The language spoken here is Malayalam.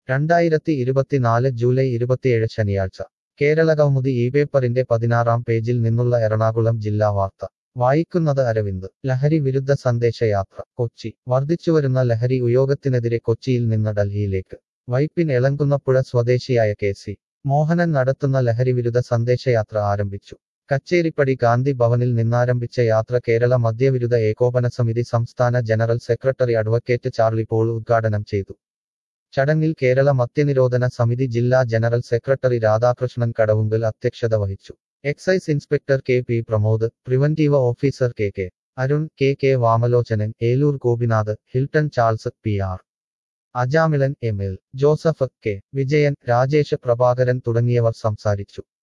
രണ്ടായിരത്തി ഇരുപത്തിനാല് ജൂലൈ ഇരുപത്തിയേഴ് ശനിയാഴ്ച കേരള കൗമുദി ഈ പേപ്പറിന്റെ പതിനാറാം പേജിൽ നിന്നുള്ള എറണാകുളം ജില്ലാ വാർത്ത വായിക്കുന്നത് അരവിന്ദ് ലഹരി വിരുദ്ധ സന്ദേശയാത്ര കൊച്ചി വർദ്ധിച്ചുവരുന്ന ലഹരി ഉപയോഗത്തിനെതിരെ കൊച്ചിയിൽ നിന്ന് ഡൽഹിയിലേക്ക് വൈപ്പിൻ എളങ്കുന്നപ്പുഴ സ്വദേശിയായ കെ സി മോഹനൻ നടത്തുന്ന ലഹരിവിരുദ്ധ സന്ദേശയാത്ര ആരംഭിച്ചു കച്ചേരിപ്പടി ഗാന്ധി ഭവനിൽ നിന്നാരംഭിച്ച യാത്ര കേരള മദ്യവിരുദ്ധ ഏകോപന സമിതി സംസ്ഥാന general secretary advocate Charlie Paul ഉദ്ഘാടനം ചെയ്തു ചടങ്ങിൽ കേരള മദ്യനിരോധന സമിതി ജില്ലാ ജനറൽ സെക്രട്ടറി രാധാകൃഷ്ണൻ കടവുങ്കൽ അധ്യക്ഷത വഹിച്ചു excise inspector K P Pramod preventive officer K K Arun K K Vamalochanan Eloor Gopinath Hilton Charles P R Ajamilan M L Joseph K Vijayan Rajesh Prabhakaran തുടങ്ങിയവർ സംസാരിച്ചു